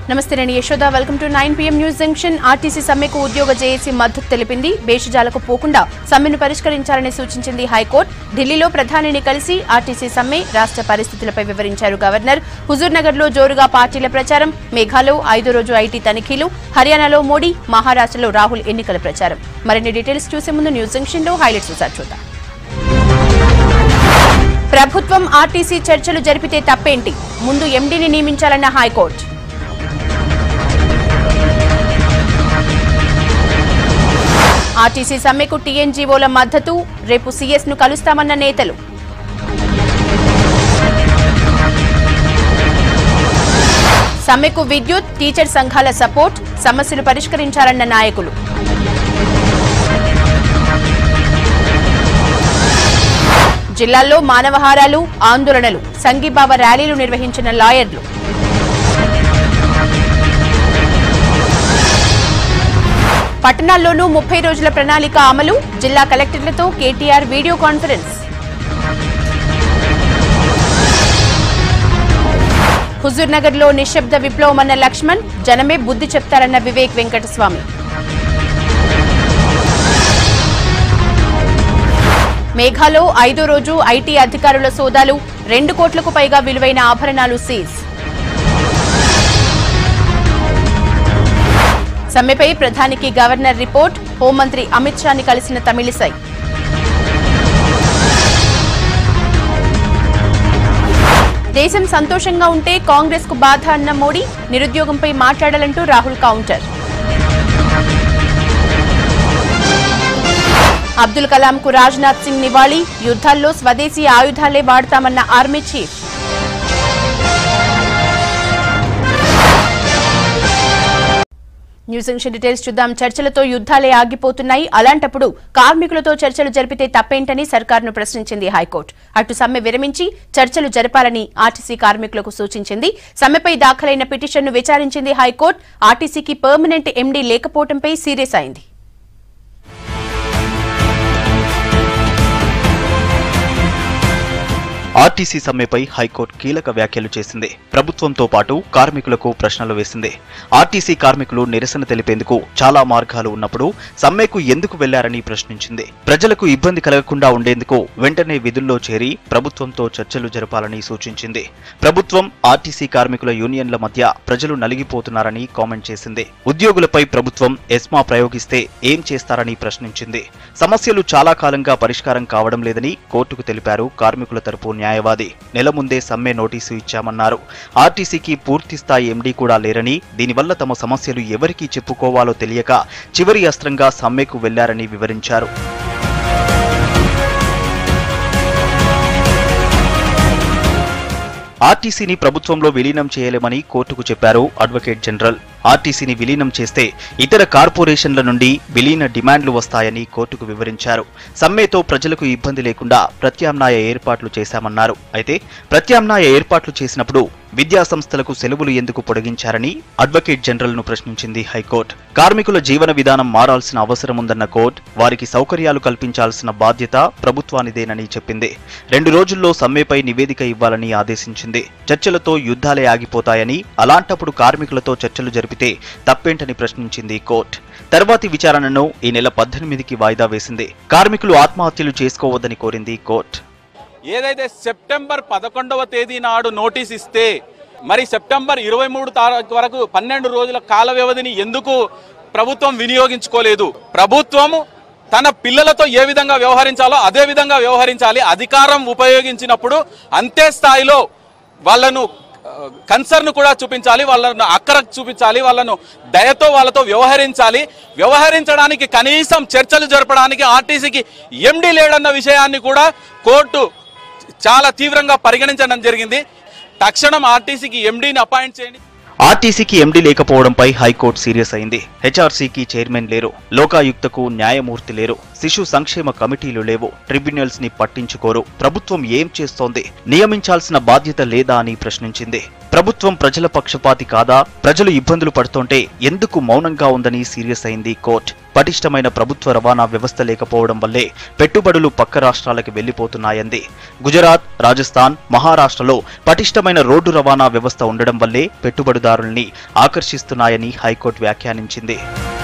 నమస్తే నేను Yashoda welcome to nine PM news junction RTC సమ్మెకు ఉద్యోగ జేఏసీ మద్దతు తెలిపింది బేషజాలకు పోకుండా సమ్మెను పరిష్కరించాలని సూచించింది హైకోర్టు ఢిల్లీలో ప్రధానిని కలిసి ఆర్టీసీ సమ్మె రాష్ట్ర పరిస్థితులపై వివరించారు గవర్నర్ హుజూర్ నగర్ లో జోరుగా పార్టీల ప్రచారం మేఘాలో ఐదో రోజు ఐటీ తనిఖీలు హర్యానాలో మోడీ మహారాష్ట్రలో రాహుల్ ఎన్నికల ప్రచారం మరిన్ని డీటెయిల్స్ చూసే ముందు న్యూస్ జంక్షన్ లో హైలైట్స్ ఒకసారి చూద్దాం ప్రభుత్వం ఆర్టీసీ చర్చలు జరిపితే తప్పేంటి ముందు ఎండీని నియమించాలన్న హైకోర్టు ఆర్టీసీ సమ్మెకు టీఎన్జీఓల మద్దతు రేపు సీఎస్ ను కలుస్తామన్న నేతలు సమ్మెకు విద్యుత్ టీచర్ సంఘాల సపోర్ట్ సమస్యలు పరిష్కరించాలన్న నాయకులు జిల్లాల్లో మానవహారాలు ఆందోళనలు సంఘీభావ ర్యాలీలు నిర్వహించిన లాయర్లు పట్టణాల్లోనూ ముప్పై రోజుల ప్రణాళిక అమలు జిల్లా కలెక్టర్లతో KTR video conference Huzur Nagar లో నిశ్శబ్ద విప్లవమన్న లక్ష్మణ్ జనమే బుద్ధి చెప్తారన్న వివేక్ వెంకటస్వామి మేఘాలో ఐదో రోజు ఐటీ అధికారుల సోదాలు రెండు కోట్లకు పైగా విలువైన ఆభరణాలు సీజ్ సమ్మెపై ప్రధానికి గవర్నర్ రిపోర్ట్ హోంమంత్రి అమిత్ షాని కలిసిన తమిళిసై దేశం సంతోషంగా ఉంటే కాంగ్రెస్ కు బాధ అన్న మోడీ నిరుద్యోగంపై మాట్లాడాలంటూ రాహుల్ కౌంటర్ అబ్దుల్ కలాం కు రాజ్నాథ్ సింగ్ నివాళి యుద్ధాల్లో స్వదేశీ ఆయుధాలే వాడతామన్న army chief news junction details చూద్దాం చర్చలతో యుద్ధాలే ఆగిపోతున్నాయి అలాంటప్పుడు కార్మికులతో చర్చలు జరిపితే తప్పేంటని సర్కార్ను ప్రశ్నించింది హైకోర్టు అటు సమ్మె విరమించి చర్చలు జరపాలని ఆర్టీసీ కార్మికులకు సూచించింది సమ్మెపై దాఖలైన పిటిషన్ను విచారించింది హైకోర్టు ఆర్టీసీకి పర్మనెంట్ ఎండీ లేకపోవడంపై సీరియస్ అయింది ఆర్టీసీ సమ్మెపై హైకోర్టు కీలక వ్యాఖ్యలు చేసింది ప్రభుత్వంతో పాటు కార్మికులకు ప్రశ్నలు వేసింది ఆర్టీసీ కార్మికులు నిరసన తెలిపేందుకు చాలా మార్గాలు ఉన్నప్పుడు సమ్మెకు ఎందుకు వెళ్లారని ప్రశ్నించింది ప్రజలకు ఇబ్బంది కలగకుండా ఉండేందుకు వెంటనే విధుల్లో చేరి ప్రభుత్వంతో చర్చలు జరపాలని సూచించింది ప్రభుత్వం ఆర్టీసీ కార్మికుల యూనియన్ల మధ్య ప్రజలు నలిగిపోతున్నారని కామెంట్ చేసింది ఉద్యోగులపై ప్రభుత్వం ఎస్మా ప్రయోగిస్తే ఏం చేస్తారని ప్రశ్నించింది సమస్యలు చాలా కాలంగా పరిష్కారం కావడం లేదని కోర్టుకు తెలిపారు కార్మికుల తరపు న్యాయవాది నెల ముందే సమ్మె నోటీసు ఇచ్చామన్నారు ఆర్టీసీకి పూర్తి స్థాయి ఎండీ కూడా లేరని దీనివల్ల తమ సమస్యలు ఎవరికి చెప్పుకోవాలో తెలియక చివరి అస్త్రంగా సమ్మెకు వెళ్లారని వివరించారు ఆర్టీసీని ప్రభుత్వంలో విలీనం చేయలేమని కోర్టుకు చెప్పారు అడ్వకేట్ జనరల్ ఆర్టీసీని విలీనం చేస్తే ఇతర కార్పొరేషన్ల నుండి విలీన డిమాండ్లు వస్తాయని కోర్టుకు వివరించారు సమ్మెతో ప్రజలకు ఇబ్బంది లేకుండా ప్రత్యామ్నాయ ఏర్పాట్లు చేశామన్నారు అయితే ప్రత్యామ్నాయ ఏర్పాట్లు చేసినప్పుడు విద్యా సంస్థలకు సెలవులు ఎందుకు పొడిగించారని అడ్వకేట్ జనరల్ ను ప్రశ్నించింది హైకోర్టు కార్మికుల జీవన విధానం మారాల్సిన అవసరం ఉందన్న కోర్టు వారికి సౌకర్యాలు కల్పించాల్సిన బాధ్యత ప్రభుత్వానిదేనని చెప్పింది రెండు రోజుల్లో సమ్మెపై నివేదిక ఇవ్వాలని ఆదేశించింది చర్చలతో యుద్ధాలే ఆగిపోతాయని అలాంటప్పుడు కార్మికులతో చర్చలు జరిపితే తప్పేంటని ప్రశ్నించింది కోర్టు తర్వాతి విచారణను ఈ నెల పద్దెనిమిదికి వాయిదా వేసింది కార్మికులు ఆత్మహత్యలు చేసుకోవద్దని కోరింది కోర్టు ఏదైతే సెప్టెంబర్ పదకొండవ తేదీ నాడు నోటీస్ ఇస్తే మరి సెప్టెంబర్ ఇరవై మూడు తారీఖు వరకు పన్నెండు రోజుల కాల వ్యవధిని ఎందుకు ప్రభుత్వం వినియోగించుకోలేదు ప్రభుత్వం తన పిల్లలతో ఏ విధంగా వ్యవహరించాలో అదే విధంగా వ్యవహరించాలి అధికారం ఉపయోగించినప్పుడు అంతే స్థాయిలో వాళ్ళను కన్సర్న్ కూడా చూపించాలి వాళ్ళను అక్కర చూపించాలి వాళ్ళను దయతో వాళ్ళతో వ్యవహరించాలి వ్యవహరించడానికి కనీసం చర్చలు జరపడానికి ఆర్టీసీకి ఎండి లేడన్న విషయాన్ని కూడా కోర్టు చాలా తీవ్రంగా పరిగణించడం జరిగింది తక్షణం ఆర్టీసీకి ఎండీని అపాయింట్ చేయండి ఆర్టీసీకి ఎండీ లేకపోవడంపై హైకోర్టు సీరియస్ అయింది హెచ్ఆర్సీకి చైర్మన్ లేరు లోకాయుక్తకు న్యాయమూర్తి లేరు శిశు సంక్షేమ కమిటీలు లేవు ట్రిబ్యునల్స్ ని పట్టించుకోరు ప్రభుత్వం ఏం చేస్తోంది నియమించాల్సిన బాధ్యత లేదా అని ప్రశ్నించింది ప్రభుత్వం ప్రజల పక్షపాతి కాదా ప్రజలు ఇబ్బందులు పడుతుంటే ఎందుకు మౌనంగా ఉందని సీరియస్ అయింది కోర్టు పటిష్టమైన ప్రభుత్వ రవాణా వ్యవస్థ లేకపోవడం వల్లే పెట్టుబడులు పక్క రాష్ట్రాలకు వెళ్లిపోతున్నాయంది గుజరాత్ రాజస్థాన్ మహారాష్ట్రలో పటిష్టమైన రోడ్డు రవాణా వ్యవస్థ ఉండడం వల్లే పెట్టుబడిదారుల్ని ఆకర్షిస్తున్నాయని హైకోర్టు వ్యాఖ్యానించింది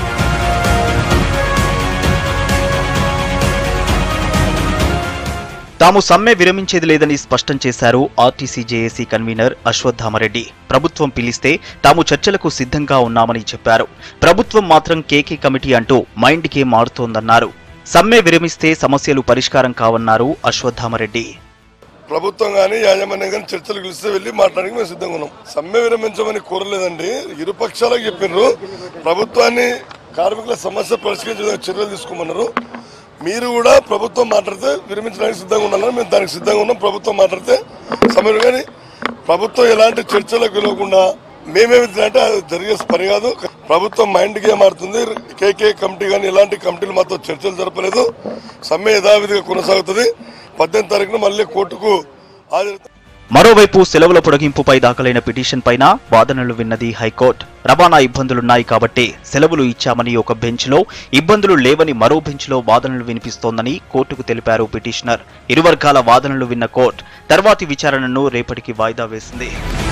తాము సమ్మె విరమించేది లేదని స్పష్టం చేశారు ఆర్టీసీ జేఏసీ కన్వీనర్ అశ్వత్థామరెడ్డి ప్రభుత్వం పిలిస్తే తాము చర్చలకు సిద్ధంగా ఉన్నామని చెప్పారు ప్రభుత్వం మాత్రం కేకే కమిటీ అంటూ మైండ్ కే మారుతోందన్నారు సమ్మె విరమిస్తే సమస్యలు పరిష్కారం కావన్నారు అశ్వత్థామరెడ్డి ప్రభుత్వం కానీ యాజమాన్యం కానీ చర్చలు పిలిస్తే వెళ్ళి మాట్లాడడానికి మేము సిద్ధంగా ఉన్నాం సమ్మె విరమించమని కోరలేదండి ఇరు పక్షాలకు చెప్పినారు ప్రభుత్వాన్ని కార్మికుల సమస్య పరిష్కరించడానికి చర్యలు తీసుకోమన్నారు మీరు కూడా ప్రభుత్వం మాట్లాడితే విరమించడానికి సిద్ధంగా ఉన్నారని మేము దానికి సిద్ధంగా ఉన్నాం ప్రభుత్వం మాట్లాడితే సమ్మె కానీ ప్రభుత్వం ఎలాంటి చర్చలకు వెళ్ళకుండా మేమేమి అంటే అది జరిగే పని కాదు ప్రభుత్వం మైండ్ గేమ్ ఆడుతుంది కేకే కమిటీ కానీ ఎలాంటి కమిటీలు మాతో చర్చలు జరపలేదు సమ్మె యథావిధిగా కొనసాగుతుంది పద్దెనిమిది తారీఖున మళ్ళీ కోర్టుకు హాజరు మరోవైపు సెలవుల పొడిగింపుపై దాఖలైన పిటిషన్ పైన వాదనలు విన్నది హైకోర్టు రవాణా ఇబ్బందులున్నాయి కాబట్టి సెలవులు ఇచ్చామని ఒక బెంచ్లో ఇబ్బందులు లేవని మరో బెంచ్లో వాదనలు వినిపిస్తోందని కోర్టుకు తెలిపారు పిటిషనర్ ఇరు వర్గాల వాదనలు విన్న కోర్టు తర్వాతి విచారణను రేపటికి వాయిదా వేసింది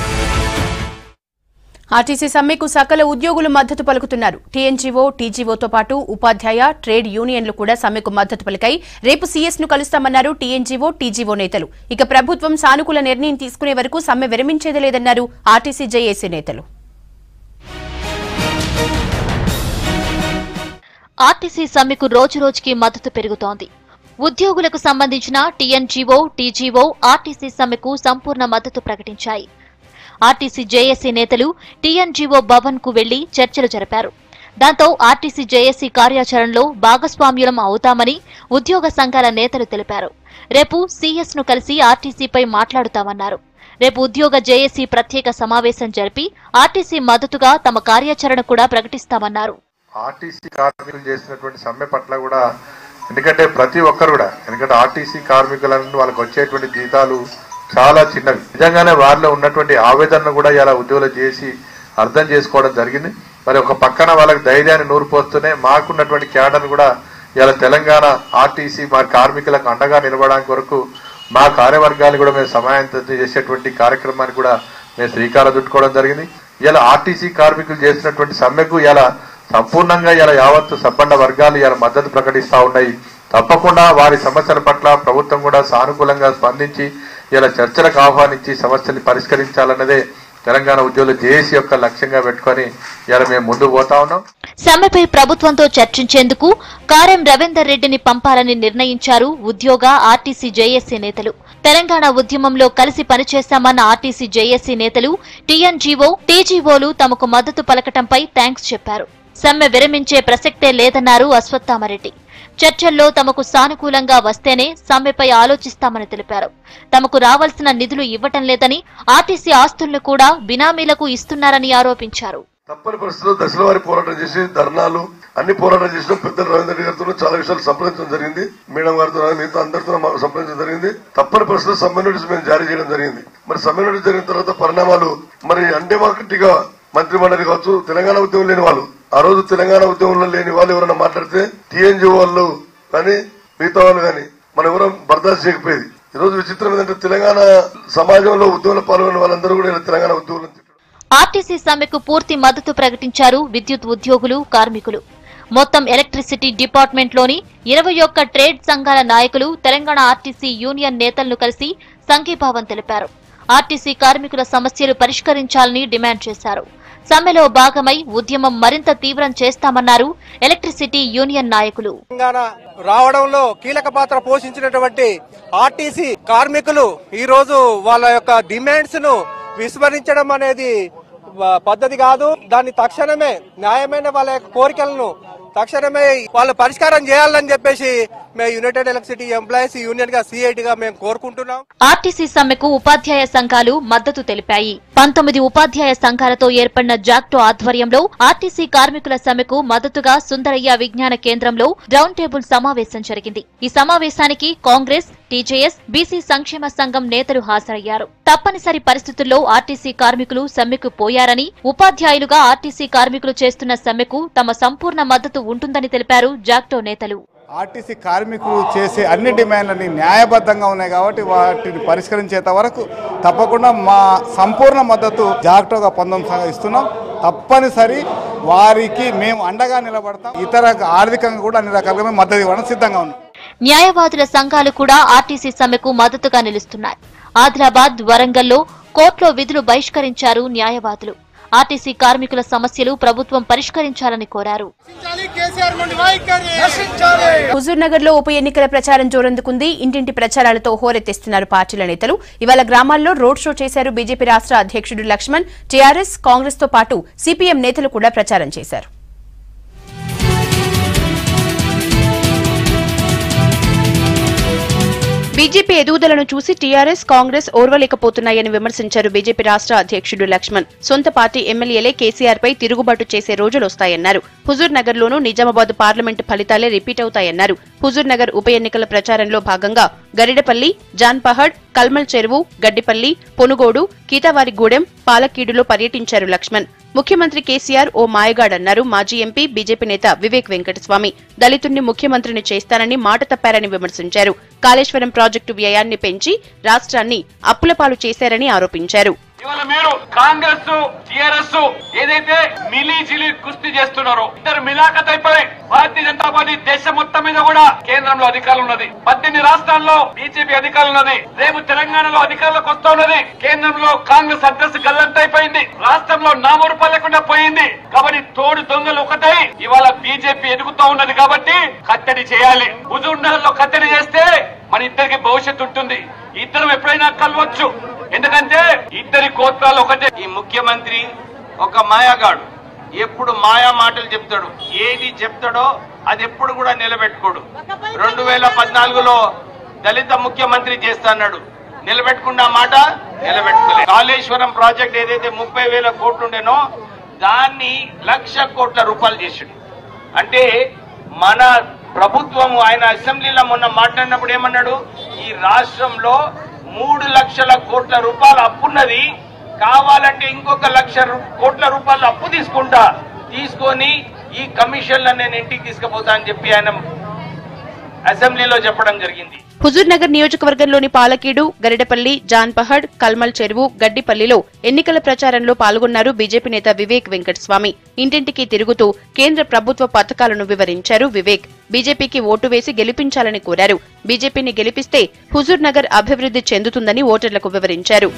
ఆర్టీసీ సమ్మెకు సకల ఉద్యోగులు మద్దతు పలుకుతున్నారు టీఎన్జీఓ టీజీఓతో పాటు ఉపాధ్యాయ ట్రేడ్ యూనియన్లు కూడా సమ్మెకు మద్దతు పలికాయి రేపు సీఎస్ ను కలుస్తామన్నారు టీఎన్జీఓ టీజీఓ నేతలు ఇక ప్రభుత్వం సానుకూల నిర్ణయం తీసుకునే వరకు సమ్మె విరమించేది లేదన్నారు ఆర్టీసీ జేఏసీ నేతలు ఆర్టీసీ సమ్మెకు రోజురోజుకి మద్దతు పెరుగుతోంది ఉద్యోగులకు సంబంధించిన టీఎన్జీఓ టీజీఓ ఆర్టీసీ సమ్మెకు సంపూర్ణ మద్దతు ప్రకటించాయి ఆర్టీసీ జేఏసీ నేతలు టీఎన్జీఓ భవన్ కు వెళ్లి చర్చలు జరిపారు దాంతో ఆర్టీసీ జేఏసీ కార్యాచరణలో భాగస్వామ్యులం అవుతామని ఉద్యోగ సంఘాల నేతలు తెలిపారు రేపు సీఎస్ ను కలిసి ఆర్టీసీపై మాట్లాడుతామన్నారు రేపు ఉద్యోగ జేఏసీ ప్రత్యేక సమావేశం జరిపి ఆర్టీసీ మద్దతుగా తమ కార్యాచరణ కూడా ప్రకటిస్తామన్నారు ఆర్టీసీ కార్మికులు చేసినటువంటి సమ్మె పట్ల కూడా ఎందుకంటే ప్రతి ఒక్కరు కూడా ఎందుకంటే ఆర్టీసీ కార్మికులను వాళ్ళకి వచ్చేటువంటి జీతాలు చాలా చిన్నవి నిజంగానే వారిలో ఉన్నటువంటి ఆవేదనను కూడా ఇలా ఉద్యోగులు చేసి అర్థం చేసుకోవడం జరిగింది మరి ఒక పక్కన వాళ్ళకి ధైర్యాన్ని నూరిపోస్తూనే మాకున్నటువంటి క్యాడర్ కూడా ఇలా తెలంగాణ ఆర్టీసీ మా కార్మికులకు అండగా నిలబడడానికి కొరకు మా కార్యవర్గాలు కూడా మేము సమాయంతం చేసేటువంటి కార్యక్రమాన్ని కూడా మేము శ్రీకారం చుట్టుకోవడం జరిగింది ఇలా ఆర్టీసీ కార్మికులు చేసినటువంటి సమ్మెకు ఇలా సంపూర్ణంగా ఇలా యావత్తు సబ్బండ వర్గాలు ఇలా మద్దతు ప్రకటిస్తా ఉన్నాయి తప్పకుండా వారి సమస్యల పట్ల ప్రభుత్వం కూడా సానుకూలంగా స్పందించి ఇలా చర్చలకు ఆహ్వానించి సమస్యల్ని పరిష్కరించాలన్నదే తెలంగాణ ఉద్యోగులు జేఏసీ యొక్క లక్ష్యంగా పెట్టుకొని ఇలా మేము ముందుకు పోతా ఉన్నాం సమ్మెపై ప్రభుత్వంతో చర్చించేందుకు కారెం రవీందర్ రెడ్డిని పంపాలని నిర్ణయించారు ఉద్యోగ ఆర్టీసీ జేఏసీ నేతలు తెలంగాణ ఉద్యమంలో కలిసి పనిచేస్తామన్న ఆర్టీసీ జేఏసీ నేతలు టీఎన్జీఓ టీజీఓలు తమకు మద్దతు పలకటంపై థ్యాంక్స్ చెప్పారు సమ్మె విరమించే ప్రసక్తే లేదన్నారు అశ్వత్థామరెడ్డి చర్చల్లో తమకు సానుకూలంగా వస్తేనే సమ్మెపై ఆలోచిస్తామని తెలిపారు తమకు రావాల్సిన నిధులు ఇవ్వటం లేదని ఆర్టీసీ ఆస్తులను కూడా బినామీలకు ఇస్తున్నారని ఆరోపించారు తప్పని పరిస్థితుల్లో దశల వారి పోరాటం చేసి ధర్నాలు అన్ని పోరాటం చేసిన పెద్దలు రవీంద్ర రెడ్డి గారితో చాలా విషయాలు సంప్రదించడం జరిగింది మేడం గారితో మిగతా అందరితో మాకు సంప్రదించడం జరిగింది తప్పని పరిస్థితుల్లో సమ్మె నోటీస్ మేము జారీ చేయడం జరిగింది మరి సమ్మె నోటీస్ జరిగిన తర్వాత పరిణామాలు మరి అండేమాకటిగా మంత్రి మండలి కావచ్చు తెలంగాణ ఉద్యమం లేని వాళ్ళు ఆ రోజు తెలంగాణ ఉద్యమంలో లేని వాళ్ళు ఎవరైనా మాట్లాడితే టీఎన్జీ వాళ్ళు కానీ మిగతా వాళ్ళు కానీ మనం ఎవరం బర్దాస్త్ చేయకపోయేది ఈ రోజు విచిత్రం ఏంటంటే తెలంగాణ సమాజంలో ఉద్యమంలో పాల్గొన్న వాళ్ళందరూ కూడా ఇలా తెలంగాణ ఉద్యోగులను తిట్టడం ఆర్టీసీ సమ్మెకు పూర్తి మద్దతు ప్రకటించారు విద్యుత్ ఉద్యోగులు కార్మికులు మొత్తం ఎలక్ట్రిసిటీ డిపార్ట్మెంట్లోని ఇరవై ఒక్క ట్రేడ్ సంఘాల నాయకులు తెలంగాణ ఆర్టీసీ యూనియన్ నేతలను కలిసి సంఘీభావం తెలిపారు ఆర్టీసీ కార్మికుల సమస్యలు పరిష్కరించాలని డిమాండ్ చేశారు సమ్మెలో భాగమై ఉద్యమం మరింత తీవ్రం చేస్తామన్నారు ఎలక్ట్రిసిటీ యూనియన్ నాయకులు తెలంగాణ రావడంలో కీలక పాత్ర పోషించినటువంటి ఆర్టీసీ కార్మికులు ఈ రోజు వాళ్ళ యొక్క డిమాండ్స్ ను విస్మరించడం అనేది వ- పద్ధతి కాదు దాన్ని తక్షణమే న్యాయమైన వాళ్ళ యొక్క కోరికలను తక్షణమే వాళ్ళు పరిష్కారం చేయాలని చెప్పేసి మేము యునైటెడ్ ఎలక్ట్రిసిటీ ఎంప్లాయీస్ యూనియన్ గా సిఐటి గా మేము కోరుకుంటున్నాం ఆర్టీసీ సమ్మెకు ఉపాధ్యాయ సంఘాలు మద్దతు తెలిపాయి పంతొమ్మిది ఉపాధ్యాయ సంఘాలతో ఏర్పడిన జాక్టో ఆధ్వర్యంలో ఆర్టీసీ కార్మికుల సమ్మెకు మద్దతుగా సుందరయ్య విజ్ఞాన కేంద్రంలో రౌండ్ టేబుల్ సమావేశం జరిగింది ఈ సమావేశానికి కాంగ్రెస్ టీజేఎస్ బీసీ సంక్షేమ సంఘం నేతలు హాజరయ్యారు తప్పనిసరి పరిస్థితుల్లో ఆర్టీసీ కార్మికులు సమ్మెకు పోయారని ఉపాధ్యాయులుగా ఆర్టీసీ కార్మికులు చేస్తున్న సమ్మెకు తమ సంపూర్ణ మద్దతు ఉంటుందని తెలిపారు జాక్టో నేతలు ఆర్టీసీ కార్మికులు చేసే అన్ని డిమాండ్లని న్యాయబద్ధంగా ఉన్నాయి కాబట్టి వాటిని పరిష్కరించేంత వరకు తప్పకుండా మా సంపూర్ణ మద్దతు జాగ్రత్తగా పొందడం ఇస్తున్నాం తప్పనిసరి వారికి మేము అండగా నిలబడతాం ఇతర ఆర్థికంగా కూడా అన్ని రకాలుగా మేము మద్దతు ఇవ్వడం సిద్ధంగా ఉన్నాం న్యాయవాదుల సంఘాలు కూడా ఆర్టీసీ సమ్మెకు మద్దతుగా నిలుస్తున్నాయి ఆదిలాబాద్ వరంగల్లో కోర్టులో విధులు బహిష్కరించారు న్యాయవాదులు ఆర్టీసీ కార్మికుల సమస్యలు ప్రభుత్వం పరిష్కరించాలని కోరారు హుజూర్ నగర్ లో ఉప ఎన్నికల ప్రచారం జోరందుకుంది ఇంటింటి ప్రచారాలతో హోరెత్తిస్తున్నారు పార్టీల నేతలు ఇవాళ గ్రామాల్లో రోడ్ షో చేశారు బీజేపీ రాష్ట్ర అధ్యక్షుడు లక్ష్మణ్ టీఆర్ఎస్ కాంగ్రెస్ తో పాటు సిపిఎం నేతలు కూడా ప్రచారం చేశారు బీజేపీ ఎదుగుదలను చూసి టీఆర్ఎస్ కాంగ్రెస్ ఓర్వలేకపోతున్నాయని విమర్శించారు బీజేపీ రాష్ట్ర అధ్యక్షుడు లక్ష్మణ్ సొంత పార్టీ ఎమ్మెల్యేలే కేసీఆర్ పై తిరుగుబాటు చేసే రోజులొస్తాయన్నారు హుజూర్ నగర్ లోనూ నిజామాబాద్ పార్లమెంటు ఫలితాలే రిపీట్ అవుతాయన్నారు హుజూర్ నగర్ ఉప ఎన్నికల ప్రచారంలో భాగంగా గరిడపల్లి జాన్పహడ్ కల్మల్ చెరువు గడ్డిపల్లి పొనుగోడు కీతావారిగూడెం పాలకీడులో పర్యటించారు లక్ష్మణ్ ముఖ్యమంత్రి కేసీఆర్ ఓ మాయగాడన్నారు మాజీ ఎంపీ బీజేపీ నేత వివేక్ వెంకటస్వామి దళితుణ్ణి ముఖ్యమంత్రిని చేస్తానని మాట తప్పారని విమర్శించారు కాళేశ్వరం ప్రాజెక్టు వ్యయాన్ని పెంచి రాష్ట్రాన్ని అప్పులపాలు చేశారని ఆరోపించారు ఇవాళ మీరు కాంగ్రెస్ టిఆర్ఎస్ ఏదైతే మిలీ జిలి కుస్తీ చేస్తున్నారో ఇద్దరు మిలాఖత్ అయిపోయి భారతీయ జనతా పార్టీ దేశం మొత్తం మీద కూడా కేంద్రంలో అధికారం ఉన్నది పద్దెనిమిది రాష్ట్రాల్లో బీజేపీ అధికారం ఉన్నది రేపు తెలంగాణలో అధికారంలోకి వస్తా ఉన్నది కేంద్రంలో కాంగ్రెస్ అడ్రస్ గల్లంతైపోయింది రాష్ట్రంలో నామరూపాలు లేకుండా పోయింది కాబట్టి తోడు దొంగలు ఒకటై ఇవాళ బీజేపీ ఎదుగుతూ ఉన్నది కాబట్టి కట్టడి చేయాలి హుజూర్ నగర్ లో కట్టడి చేస్తే మన ఇద్దరికి భవిష్యత్తు ఉంటుంది ఇద్దరం ఎప్పుడైనా కలవచ్చు ఎందుకంటే ఇద్దరి గోత్రాలు ఒకటే ఈ ముఖ్యమంత్రి ఒక మాయాగాడు ఎప్పుడు మాయా మాటలు చెప్తాడు ఏది చెప్తాడో అది ఎప్పుడు కూడా నిలబెట్టుకోడు రెండు వేల పద్నాలుగులో దళిత ముఖ్యమంత్రి చేస్తాడు నిలబెట్టుకున్న మాట నిలబెట్టుకోలేదు కాళేశ్వరం ప్రాజెక్ట్ ఏదైతే ముప్పై వేల కోట్లు ఉండేనో దాన్ని లక్ష కోట్ల రూపాయలు చేసాడు అంటే మన ప్రభుత్వం ఆయన అసెంబ్లీలో మొన్న మాట్లాడినప్పుడు ఏమన్నాడు ఈ రాష్ట్రంలో మూడు లక్షల కోట్ల రూపాయల అప్పున్నది కావాలంటే ఇంకొక లక్ష రు- కోట్ల రూపాయల అప్పు తీసుకుంటా తీసుకొని ఈ కమిషన్లను నేను ఇంటికి తీసుకుపోతా అని చెప్పి ఆయన అసెంబ్లీలో చెప్పడం జరిగింది హుజూర్ నగర్ నియోజకవర్గంలోని పాలకీడు గరిడపల్లి జాన్పహడ్ కల్మల్ చెరువు గడ్డిపల్లిలో ఎన్నికల ప్రచారంలో పాల్గొన్నారు బీజేపీ నేత వివేక్ వెంకటస్వామి ఇంటింటికి తిరుగుతూ కేంద్ర ప్రభుత్వ పథకాలను వివరించారు వివేక్ బీజేపీకి ఓటు వేసి గెలిపించాలని కోరారు బీజేపీని గెలిపిస్తే హుజూర్ నగర్ అభివృద్ధి చెందుతుందని ఓటర్లకు వివరించారు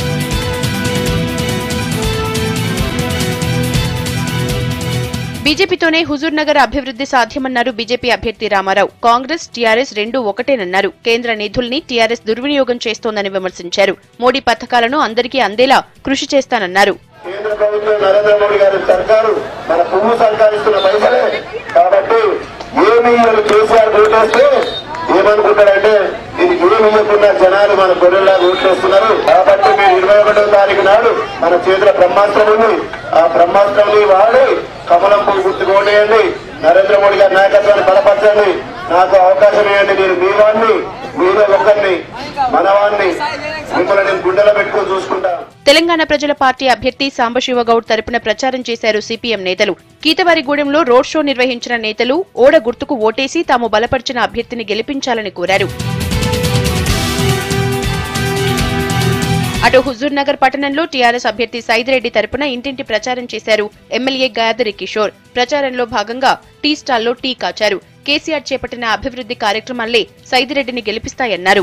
బీజేపీతోనే హుజూర్ నగర్ అభివృద్ధి సాధ్యమన్నారు బీజేపీ అభ్యర్థి రామారావు కాంగ్రెస్ టీఆర్ఎస్ రెండూ ఒకటేనన్నారు కేంద్ర నిధుల్ని టీఆర్ఎస్ దుర్వినియోగం చేస్తోందని విమర్శించారు మోడీ పథకాలను అందరికీ అందేలా కృషి చేస్తానన్నారు కేంద్ర ప్రభుత్వం నరేంద్ర మోడీ గారి సర్కారు మన పువ్వు సంపాదిస్తున్న పైసలే కాబట్టి ఏమి ఇవ్వరు కేసీఆర్ ఓటేస్తే ఏమనుకుంటారంటే దీనికి ఏమి ఇవ్వకుండా జనాలు మన గొర్రెలా ఓట్లేస్తున్నారు కాబట్టి మీరు ఇరవై ఒకటో తారీఖు నాడు మన చేతిలో బ్రహ్మాస్త్రం ఉంది ఆ బ్రహ్మాస్త్రాన్ని వాడి కమలం పువ్వు గుర్తుకోనేయండి నరేంద్ర మోడీ గారి నాయకత్వాన్ని బలపరచండి నాకు అవకాశం ఇవ్వండి నేను మీ వాడిని మీలో ఒకరిని మనవాణ్ణి మిమ్మల్ని నేను గుండెలో పెట్టుకొని చూసుకుంటాను తెలంగాణ ప్రజల పార్టీ అభ్యర్థి సాంబశివగౌడ్ తరపున ప్రచారం చేశారు సిపిఎం నేతలు కీతవారిగూడెంలో రోడ్ షో నిర్వహించిన నేతలు ఓడ గుర్తుకు ఓటేసి తాము బలపరిచిన అభ్యర్థిని గెలిపించాలని కోరారు అటు హుజూర్ నగర్ పట్టణంలో టీఆర్ఎస్ అభ్యర్థి సైదిరెడ్డి తరపున ఇంటింటి ప్రచారం చేశారు ఎమ్మెల్యే గాయత్రి కిషోర్ ప్రచారంలో భాగంగా టీ స్టాల్లో టీ కాచారు కేసీఆర్ చేపట్టిన అభివృద్ధి కార్యక్రమాలే సైదిరెడ్డిని గెలిపిస్తాయన్నారు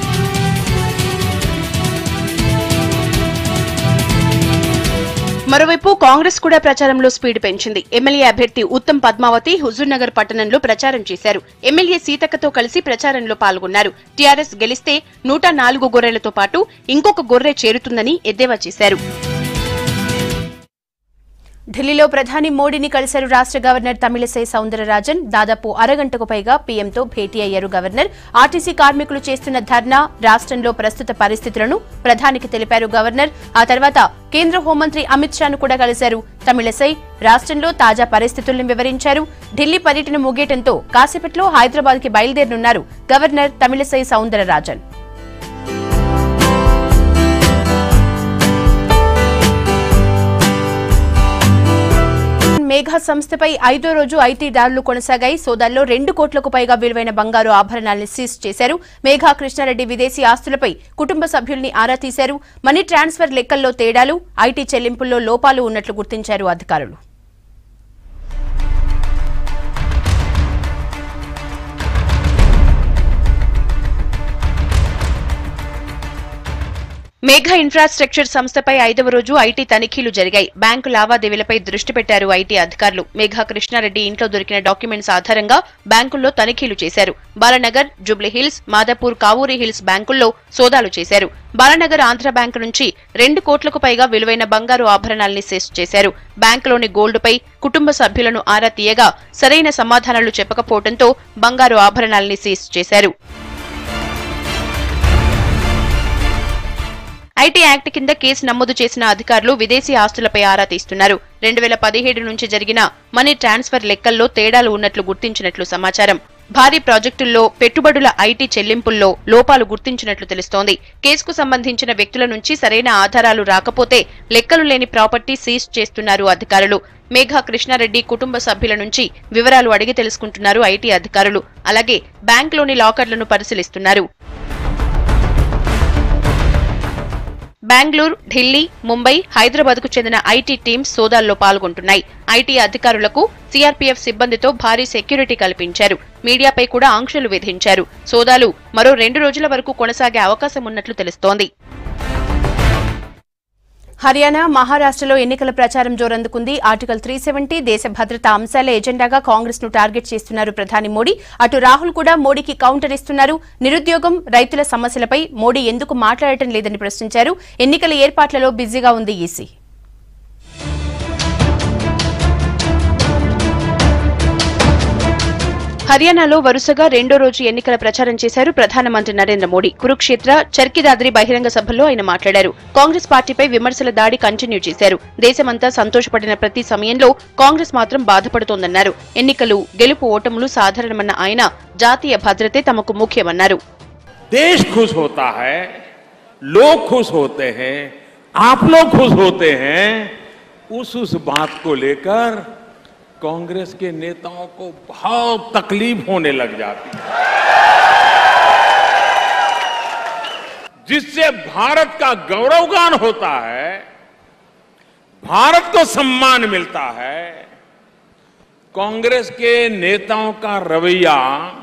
మరోవైపు కాంగ్రెస్ కూడా ప్రచారంలో స్పీడ్ పెంచింది ఎమ్మెల్యే అభ్యర్థి ఉత్తమ్ పద్మావతి హుజూర్ నగర్ పట్టణంలో ప్రచారం చేశారు ఎమ్మెల్యే సీతక్కతో కలిసి ప్రచారంలో పాల్గొన్నారు టీఆర్ఎస్ గెలిస్తే నూట నాలుగు గొర్రెలతో పాటు ఇంకొక గొర్రె చేరుతుందని ఎద్దేవా చేశారు ఢిల్లీలో ప్రధాని మోడీని కలిశారు రాష్ట్ర గవర్నర్ తమిళసై సౌందరరాజన్ దాదాపు అరగంటకు పైగా పీఎంతో భేటీ అయ్యారు గవర్నర్ ఆర్టీసీ కార్మికులు చేస్తున్న ధర్నా రాష్ట్రంలో ప్రస్తుత పరిస్థితులను ప్రధానికి తెలిపారు గవర్నర్ ఆ తర్వాత కేంద్ర హోంమంత్రి అమిత్ షాను కూడా కలిశారు తమిళసై రాష్ట్రంలో తాజా పరిస్థితులను వివరించారు ఢిల్లీ పర్యటన ముగియటంతో కాసేపట్లో హైదరాబాద్ కి బయలుదేరనున్నారు గవర్నర్ తమిళసై సౌందరరాజన్ మేఘా సంస్థపై ఐదో రోజు ఐటీ దాడులు కొనసాగాయి సోదాల్లో రెండు కోట్లకు పైగా విలువైన బంగారు ఆభరణాలను సీజ్ చేశారు మేఘా కృష్ణారెడ్డి విదేశీ ఆస్తులపై కుటుంబ సభ్యుల్ని ఆరా తీశారు మనీ ట్రాన్స్ఫర్ లెక్కల్లో తేడాలు ఐటీ చెల్లింపుల్లో లోపాలు ఉన్నట్లు గుర్తించారు అధికారులు మేఘా ఇన్ఫ్రాస్ట్రక్చర్ సంస్థపై ఐదవ రోజు ఐటీ తనిఖీలు జరిగాయి బ్యాంకు లావాదేవీలపై దృష్టి పెట్టారు ఐటీ అధికారులు మేఘా కృష్ణారెడ్డి ఇంట్లో దొరికిన డాక్యుమెంట్స్ ఆధారంగా బ్యాంకుల్లో తనిఖీలు చేశారు బాలనగర్ జూబ్లీ హిల్స్ మాదాపూర్ కావూరి హిల్స్ బ్యాంకుల్లో సోదాలు చేశారు బాలనగర్ ఆంధ్ర బ్యాంకు నుంచి రెండు కోట్లకు పైగా విలువైన బంగారు ఆభరణాల్ని సీజ్ చేశారు బ్యాంకులోని గోల్డ్పై కుటుంబ సభ్యులను ఆరా తీయగా సరైన సమాధానాలు చెప్పకపోవడంతో బంగారు ఆభరణాల్ని సీజ్ చేశారు ఐటీ యాక్ట్ కింద కేసు నమోదు చేసిన అధికారులు విదేశీ ఆస్తులపై ఆరా తీస్తున్నారు రెండు వేల పదిహేడు నుంచి జరిగిన మనీ ట్రాన్స్ఫర్ లెక్కల్లో తేడాలు ఉన్నట్లు గుర్తించినట్లు సమాచారం భారీ ప్రాజెక్టుల్లో పెట్టుబడుల ఐటీ చెల్లింపుల్లో లోపాలు గుర్తించినట్లు తెలుస్తోంది కేసుకు సంబంధించిన వ్యక్తుల నుంచి సరైన ఆధారాలు రాకపోతే లెక్కలు లేని ప్రాపర్టీ సీజ్ చేస్తున్నారు అధికారులు మేఘా కృష్ణారెడ్డి కుటుంబ సభ్యుల నుంచి వివరాలు అడిగి తెలుసుకుంటున్నారు ఐటీ అధికారులు అలాగే బ్యాంకులోని లాకర్లను పరిశీలిస్తున్నారు బెంగళూరు ఢిల్లీ ముంబై హైదరాబాద్ కు చెందిన ఐటీ టీమ్స్ సోదాల్లో పాల్గొంటున్నాయి ఐటీ అధికారులకు సీఆర్పీఎఫ్ సిబ్బందితో భారీ సెక్యూరిటీ కల్పించారు మీడియాపై కూడా ఆంక్షలు విధించారు సోదాలు మరో రెండు రోజుల వరకు కొనసాగే అవకాశం ఉన్నట్లు తెలుస్తోంది హర్యానా మహారాష్ట్రలో ఎన్నికల ప్రచారం జోరందుకుంది ఆర్టికల్ త్రీ సెవెంటీ దేశ భద్రతా అంశాల ఎజెండాగా కాంగ్రెస్ ను టార్గెట్ చేస్తున్నారు ప్రధాని మోడీ అటు రాహుల్ కూడా మోడీకి కౌంటర్ ఇస్తున్నారు నిరుద్యోగం రైతుల సమస్యలపై మోడీ ఎందుకు మాట్లాడటం లేదని ప్రశ్నించారు ఎన్నికల ఏర్పాట్లలో బిజీగా ఉంది ఈసీ హర్యానాలో వరుసగా రెండో రోజు ఎన్నికల ప్రచారం చేశారు ప్రధానమంత్రి నరేంద్ర మోడీ కురుక్షేత్ర చర్కిదాద్రి బహిరంగ సభల్లో ఆయన మాట్లాడారు కాంగ్రెస్ పార్టీపై విమర్శల దాడి కంటిన్యూ చేశారు దేశమంతా సంతోషపడిన ప్రతి సమయంలో కాంగ్రెస్ మాత్రం బాధపడుతోందన్నారు ఎన్నికలు గెలుపు ఓటములు సాధారణమన్న ఆయన జాతీయ భద్రతే తమకు ముఖ్యమన్నారు देश खुश होता है लोग खुश होते हैं आप लोग खुश होते हैं उस उस बात को लेकर कांग्रेस के नेताओं को बहुत तकलीफ होने लग जाती है जिससे भारत का गौरवगान होता है भारत को सम्मान मिलता है कांग्रेस के नेताओं का रवैया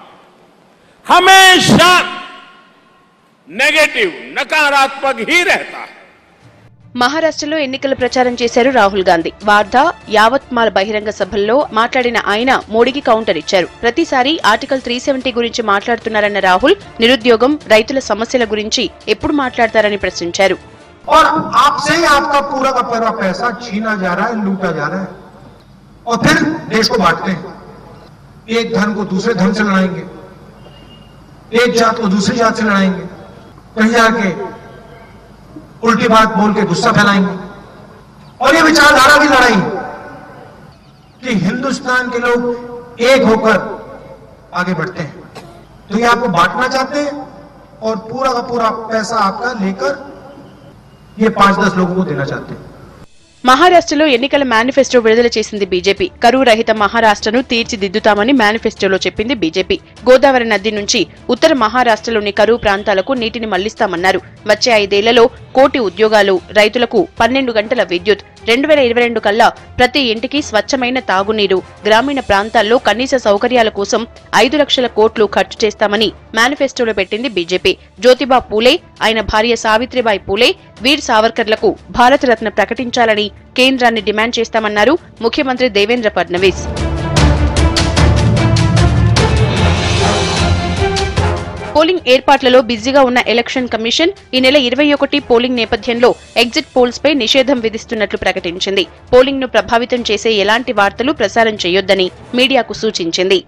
हमेशा नेगेटिव नकारात्मक ही रहता है మహారాష్ట్రలో ఎన్నికల ప్రచారం చేశారు రాహుల్ గాంధీ వార్ధా యావత్మాల్ బహిరంగ సభల్లో మాట్లాడిన ఆయన మోడీకి కౌంటర్ ఇచ్చారు ప్రతిసారి ఆర్టికల్ త్రీ సెవెంటీ గురించి మాట్లాడుతున్నారన్న రాహుల్ నిరుద్యోగం రైతుల సమస్యల గురించి ఎప్పుడు మాట్లాడతారని ప్రశ్నించారు और आपसे ही आपका पूरा का पूरा पैसा छीना जा रहा है लूटा जा रहा है और फिर देश को बांटते हैं एक धन को दूसरे धन से लड़ाएंगे एक जात को दूसरी जात से लड़ाएंगे कहीं जाके उल्टी बात बोल के गुस्सा फैलाएंगे और ये विचारधारा की लड़ाई कि हिंदुस्तान के लोग एक होकर आगे बढ़ते हैं तो ये आपको बांटना चाहते हैं और पूरा का पूरा पैसा आपका लेकर ये पांच दस लोगों को देना चाहते हैं మహారాష్ట్రలో ఎన్నికల మేనిఫెస్టో విడుదల చేసింది బీజేపీ కరువు రహిత మహారాష్ట్రను తీర్చిదిద్దుతామని మేనిఫెస్టోలో చెప్పింది బీజేపీ గోదావరి నది నుంచి ఉత్తర మహారాష్ట్రలోని కరువు ప్రాంతాలకు నీటిని మళ్లిస్తామన్నారు వచ్చే ఐదేళ్లలో కోటి ఉద్యోగాలు రైతులకు పన్నెండు గంటల విద్యుత్ రెండు వేల ఇరవై రెండు కల్లా ప్రతి ఇంటికి స్వచ్ఛమైన తాగునీరు గ్రామీణ ప్రాంతాల్లో కనీస సౌకర్యాల కోసం ఐదు లక్షల కోట్లు ఖర్చు చేస్తామని మేనిఫెస్టోలో పెట్టింది బీజేపీ జ్యోతిబా పూలే ఆయన భార్య సావిత్రిబాయి పూలే వీర్ సావర్కర్లకు భారతరత్న ప్రకటించాలని కేంద్రాన్ని డిమాండ్ చేస్తామన్నారు ముఖ్యమంత్రి దేవేంద్ర ఫడ్నవీస్ పోలింగ్ ఏర్పాట్లలో బిజీగా ఉన్న ఎలక్షన్ కమిషన్ ఈ నెల ఇరవై ఒకటి పోలింగ్ నేపథ్యంలో ఎగ్జిట్ పోల్స్ పై నిషేధం విధిస్తున్నట్లు ప్రకటించింది పోలింగ్ ను ప్రభావితం చేసే ఎలాంటి వార్తలు ప్రసారం చేయొద్దని మీడియాకు సూచించింది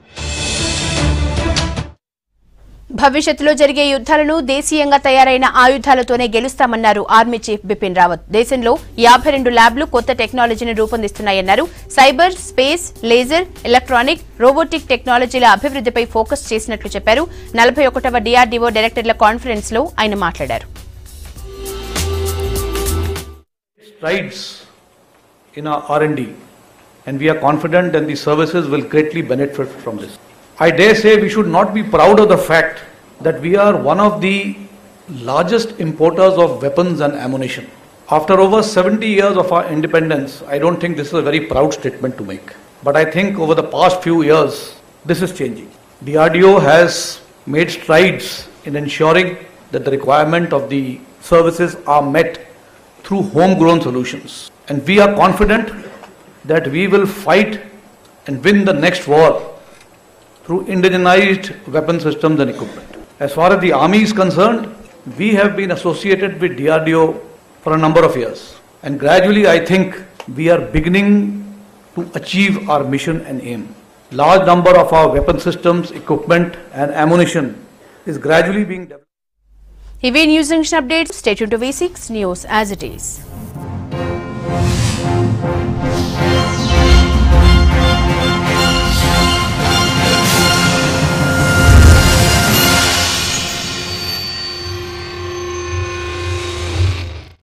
భవిష్యత్తులో జరిగే యుద్ధాలను దేశీయంగా తయారైన ఆయుధాలతోనే గెలుస్తామన్నారు ఆర్మీ చీఫ్ బిపిన్ రావత్ దేశంలో యాభై రెండు ల్యాబ్లు కొత్త టెక్నాలజీని రూపొందిస్తున్నాయన్నారు cyber space laser electronic robotic టెక్నాలజీల అభివృద్ధిపై ఫోకస్ చేసినట్లు చెప్పారు నలభై ఒకటవ డిఆర్డీఓ డైరెక్టర్ల కాన్ఫరెన్స్ లో ఆయన మాట్లాడారు strides in our R&D and we are confident and the services will greatly benefit from this. I dare say we should not be proud of the fact that we are one of the largest importers of weapons and ammunition. After over 70 years of our independence, I don't think this is a very proud statement to make. But I think over the past few years, this is changing. The RDO has made strides in ensuring that the requirement of the services are met through homegrown solutions. And we are confident that we will fight and win the next war through indigenized weapon systems and equipment. As far as the army is concerned, we have been associated with DRDO for a number of years. And gradually, I think we are beginning to achieve our mission and aim. Large number of our weapon systems, equipment, and ammunition is gradually being developed. ఇవి news junction updates state to V six news as it is